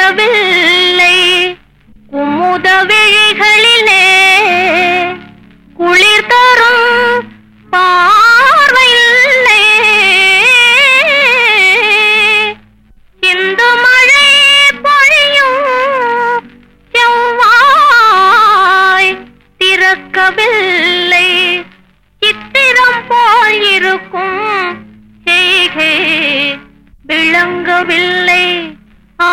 முடியவில்லை குமுத விழிகளிலே குளிர் தரும் பார்வையில்லை இந்து மழை பொழியும் செவ்வாய் திறக்கவில்லை சித்திரம் போல் இருக்கும் செய்கை விளங்கவில்லை ஆ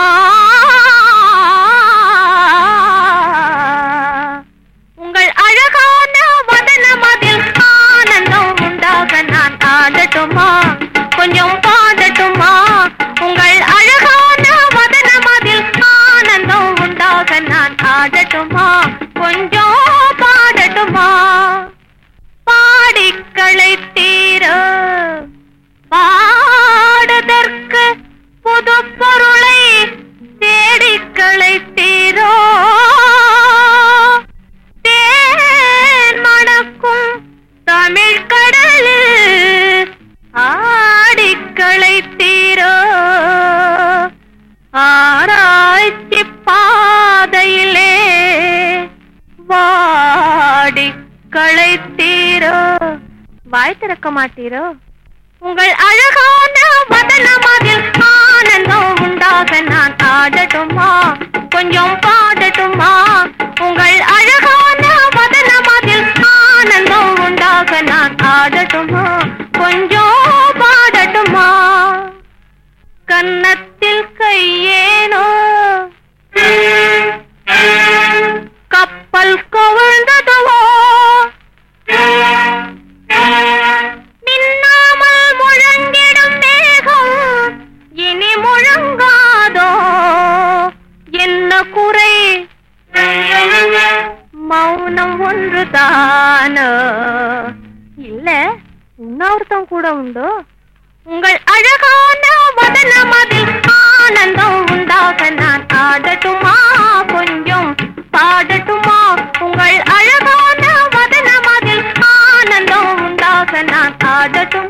உங்கள் அழகான வதனம் அதில் ஆனந்தம் உண்டாக நான் ஆடட்டுமா கொஞ்சம் பாடட்டுமா உங்கள் அழகான வதனம் அதில் ஆனந்தம் உண்டாக நான் ஆடட்டுமா கொஞ்சம் பாடட்டுமா பாடிக்களை தீர பாடுதற்கு புது பொருளை தேடிக்களை தீரோ தேன் மணக்கும் தமிழ் கடலில் ஆடிக்களை தீரோ ஆராய்ச்சி பாதையிலே வாடி களைத்தீரோ வாய் திறக்க மாட்டீரோ உங்கள் அழகான வதனம் அதில் ஆனந்தம் உண்டாக நான் ஆடட்டுமா கொஞ்சம் பாடட்டுமா உங்கள் அழகான வதனம் அதில் ஆனந்தம் உண்டாக நான் ஆடட்டுமா கொஞ்சம் பாடட்டுமா கன்னத்தில் கையேனோ கப்பல் கவிழ்ந்ததுவோ நின்னாமல் முழங்கிடும் மேகம் இனி முழங்காதோ என்ன குறை மௌனம் ஒன்றுதானோ இல்ல இன்னொருத்தம் கூட உண்டோ உங்கள் அழகான வதனம் அதில் ஆனந்தம் உண்டாக நான் ஆடட்டுமா கொஞ்சம் பாடட்டுமா உங்கள் அழகான வதனம் அதில் ஆனந்தம் உண்டாக நான் ஆடட்டுமா